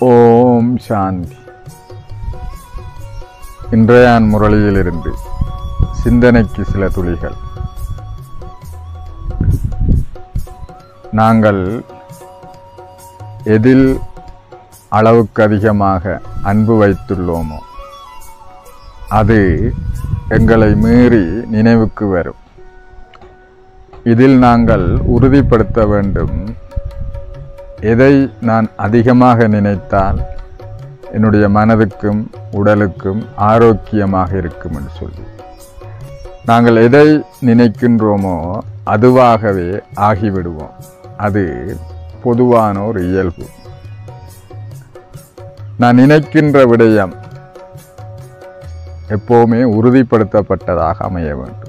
ஓம் சாந்தி இன்றையான் முரளியிலிருந்து சிந்தனைக்கு சில துளிகள் நாங்கள் எதில் அளவுக்கு அதிகமாக அன்பு வைத்துள்ளோமோ அது எங்களை மீறி நினைவுக்கு வரும் இதில் நாங்கள் உறுதிப்படுத்த வேண்டும் எதை நான் அதிகமாக நினைத்தால் என்னுடைய மனதுக்கும் உடலுக்கும் ஆரோக்கியமாக இருக்கும் என்று சொல்லி நாங்கள் எதை நினைக்கின்றோமோ அதுவாகவே ஆகிவிடுவோம் அது பொதுவான ஒரு இயல்பு நான் நினைக்கின்ற விடயம் எப்போவுமே உறுதிப்படுத்தப்பட்டதாக அமைய வேண்டும்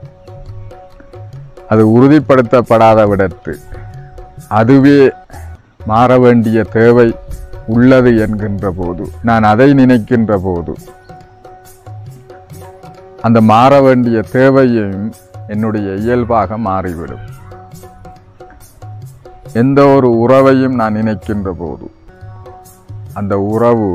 அது உறுதிப்படுத்தப்படாத விடத்து அதுவே மாற வேண்டிய தேவை உள்ளது என்கின்ற போது நான் அதை நினைக்கின்ற போது அந்த மாற வேண்டிய தேவையும் என்னுடைய இயல்பாக மாறிவிடும் எந்த ஒரு உறவையும் நான் நினைக்கின்ற போது அந்த உறவு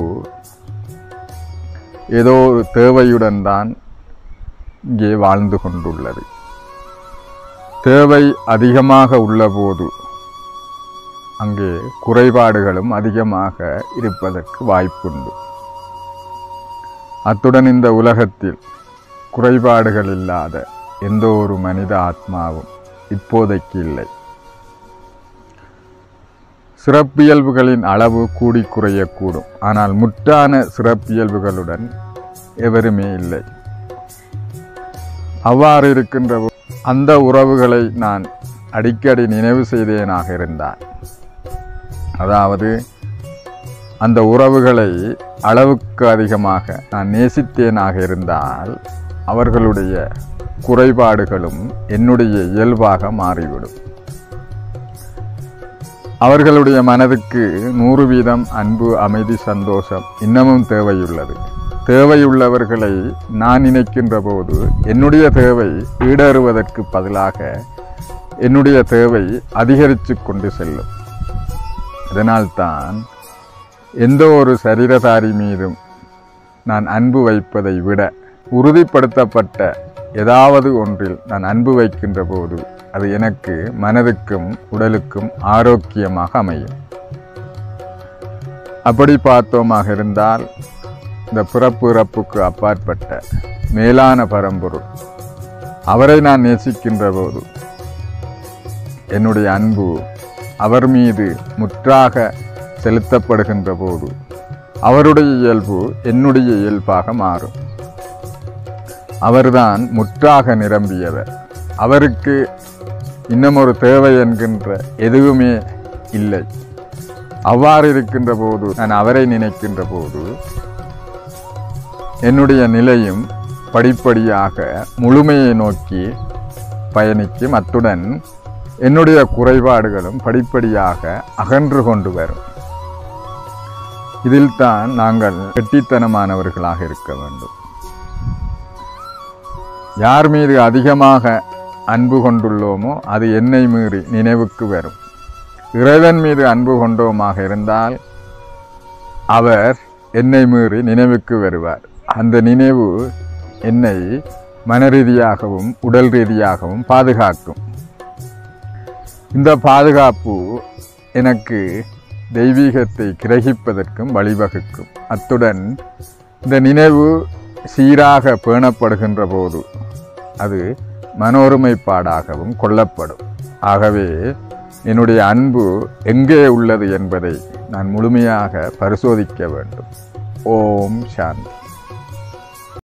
ஏதோ ஒரு தேவையுடன் தான் இங்கே வாழ்ந்து கொண்டுள்ளது தேவை அதிகமாக உள்ளபோது அங்கே குறைபாடுகளும் அதிகமாக இருப்பதற்கு வாய்ப்புண்டு அத்துடன் இந்த உலகத்தில் குறைபாடுகள் இல்லாத எந்த ஒரு மனித ஆத்மாவும் இப்போதைக்கு இல்லை சிறப்பியல்புகளின் அளவு கூடி குறையக்கூடும் ஆனால் முற்றான சிறப்பியல்புகளுடன் எவருமே இல்லை அவ்வாறு இருக்கின்ற போ- அந்த உறவுகளை நான் அடிக்கடி நினைவு செய்தேனாக இருந்தால் அதாவது அந்த உறவுகளை அளவுக்கு அதிகமாக நான் நேசித்தேனாக இருந்தால் அவர்களுடைய குறைபாடுகளும் என்னுடைய இயல்பாக மாறிவிடும் அவர்களுடைய மனதுக்கு நூறு வீதம் அன்பு அமைதி சந்தோஷம் இன்னமும் தேவையுள்ளது தேவையுள்ளவர்களை நான் நினைக்கின்ற போது என்னுடைய தேவை ஈடேறுவதற்கு பதிலாக என்னுடைய தேவை அதிகரித்து கொண்டு செல்லும் அதனால்தான் எந்த ஒரு சரீரதாரி மீதும் நான் அன்பு வைப்பதை விட உறுதிப்படுத்தப்பட்ட ஏதாவது ஒன்றில் நான் அன்பு வைக்கின்ற போது அது எனக்கு மனதுக்கும் உடலுக்கும் ஆரோக்கியமாக அமையும் அப்படி பார்த்தோமாக இருந்தால் இந்த பிறப்பு இறப்புக்கு அப்பாற்பட்ட மேலான பரம்பொருள் அவரை நான் நேசிக்கின்ற போது என்னுடைய அன்பு அவர் மீது முற்றாக செலுத்தப்படுகின்ற போது அவருடைய இயல்பு என்னுடைய இயல்பாக மாறும் அவர்தான் முற்றாக நிரம்பியவர் அவருக்கு இன்னும் ஒரு தேவை என்கின்ற எதுவுமே இல்லை அவ்வாறு இருக்கின்ற போது நான் அவரை நினைக்கின்ற போது என்னுடைய நிலையும் படிப்படியாக முழுமையை நோக்கி பயணிக்கும் அத்துடன் என்னுடைய குறைபாடுகளும் படிப்படியாக அகன்று கொண்டு வரும் இதில்தான் நாங்கள் கெட்டித்தனமானவர்களாக இருக்க வேண்டும் யார் மீது அதிகமாக அன்பு கொண்டுள்ளோமோ அது என்னை மீறி நினைவுக்கு வரும் இறைவன் மீது அன்பு கொண்டோமாக இருந்தால் அவர் என்னை மீறி நினைவுக்கு வருவார் அந்த நினைவு என்னை மனரீதியாகவும் உடல் ரீதியாகவும் பாதுகாக்கும் இந்த பாதுகாப்பு எனக்கு தெய்வீகத்தை கிரகிப்பதற்கும் வழிவகுக்கும் அத்துடன் இந்த நினைவு சீராக பேணப்படுகின்ற போது அது மனோருமைப்பாடாகவும் கொள்ளப்படும் ஆகவே என்னுடைய அன்பு எங்கே உள்ளது என்பதை நான் முழுமையாக பரிசோதிக்க வேண்டும் ஓம் சாந்தி